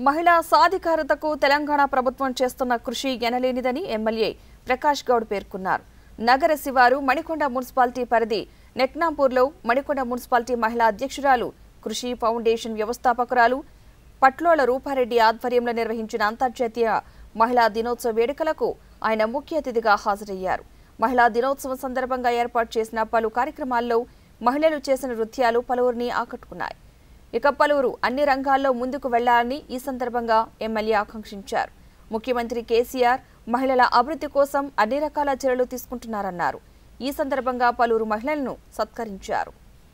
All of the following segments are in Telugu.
మహిళా సాధికారతకు తెలంగాణ ప్రభుత్వం చేస్తున్న కృషి ఎనలేనిదని ఎమ్మెల్యే ప్రకాష్ గౌడ్ పేర్కొన్నారు నగర శివారు మణికొండ మున్సిపాలిటీ పరిధి నెక్నాంపూర్లో మణికొండ మున్సిపాలిటీ మహిళా అధ్యక్షురాలు కృషి ఫౌండేషన్ వ్యవస్థాపకురాలు పట్లోల రూపారెడ్డి ఆధ్వర్యంలో నిర్వహించిన అంతర్జాతీయ మహిళా దినోత్సవ వేడుకలకు ఆయన ముఖ్య అతిథిగా హాజరయ్యారు మహిళా దినోత్సవం సందర్భంగా ఏర్పాటు చేసిన పలు కార్యక్రమాల్లో మహిళలు చేసిన నృత్యాలు పలువురిని ఆకట్టుకున్నాయి ఇక పలువురు అన్ని రంగాల్లో ముందుకు వెళ్లాలని ఈ సందర్భంగా ఎమ్మెల్యే ఆకాంక్షించారు ముఖ్యమంత్రి కేసీఆర్ మహిళల అభివృద్ధి కోసం అన్ని రకాల చర్యలు తీసుకుంటున్నారన్నారు ఈ సందర్భంగా పలువురు మహిళలను సత్కరించారు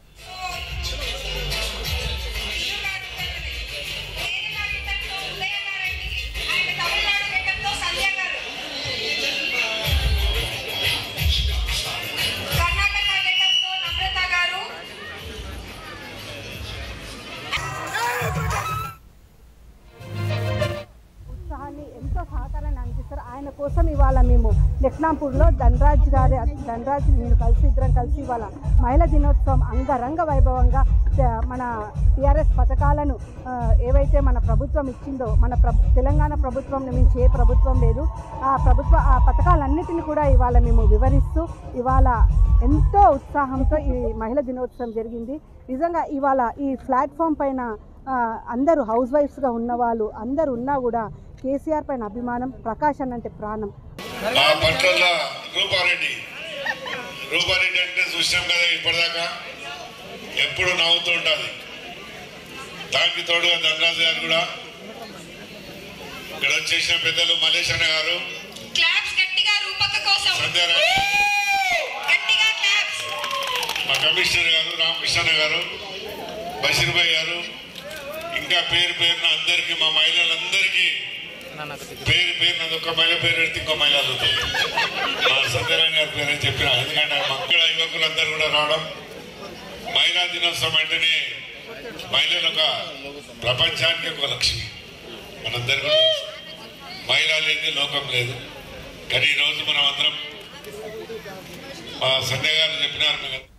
ఆయన తమిళనాడు గెటప్తో సంధ్య గారు కర్ణాటక గెటప్తో నమ్రత గారు ఉత్సాహాన్ని ఎంతో సహకారాన్ని అందిస్తారు ఆయన కోసం ఇవాళ మేము లక్నాంపూర్లో ధనరాజ్ గారి ధనరాజ్ నేను కలిసి ఇద్దరం కలిసి ఇవాళ మహిళా దినోత్సవం అంగరంగ వైభవంగా త- మన టీఆర్ఎస్ పథకాలను ఆ, ఏవైతే మన ప్రభుత్వం ఇచ్చిందో మన ప్ర తెలంగాణ ప్రభుత్వం మించి ఏ ప్రభుత్వం లేదు ఆ ప్రభుత్వ ఆ పథకాలన్నిటిని కూడా ఇవాళ మేము వివరిస్తూ ఇవాళ ఎంతో ఉత్సాహంతో ఈ మహిళా దినోత్సవం జరిగింది నిజంగా ఇవాళ ఈ ప్లాట్ఫామ్ పైన ఆ, అందరూ హౌస్ వైఫ్స్గా ఉన్నవాళ్ళు అందరూ ఉన్నా కూడా కేసీఆర్ పైన అభిమానం ప్రకాష్ అన్న అంటే ప్రాణం మా పట్ల రూపారెడ్డి రూపారెడ్డి అంటే చూసినాం కదా ఇప్పటిదాకా ఎప్పుడు నవ్వుతూ ఉంటుంది దానికి తోడుగా ధనరాజు గారు కూడా ఇక్కడ వచ్చేసిన పెద్దలు మలేష్ అన్న గారు క్లాప్స్ గట్టిగా రూపక కోసం సంధ్యారాణి గట్టిగా క్లాప్స్ మా కమిషనర్ గారు రామకృష్ణ గారు బషీర్ భాయ్ గారు ఇంకా పేరు పేరున అందరికీ మా మహిళలందరికీ పేరు పేరున ఒక మహిళ పేరు పెడితే ఇంకో మహిళ చదువుతుంది మా సత్యనారాయణ గారి పేరు అని చెప్పిన ఎందుకంటే మక్కడ యువకులందరూ కూడా రావడం మహిళా దినోత్సవం అంటేనే మహిళలు ఒక ప్రపంచానికి ఒక లక్ష్మి మనందరికీ కూడా తెలుసు. మహిళ లేని లోకం లేదు కానీ ఈరోజు మనం అందరం మా సంధ్య గారు చెప్పినారు మీకు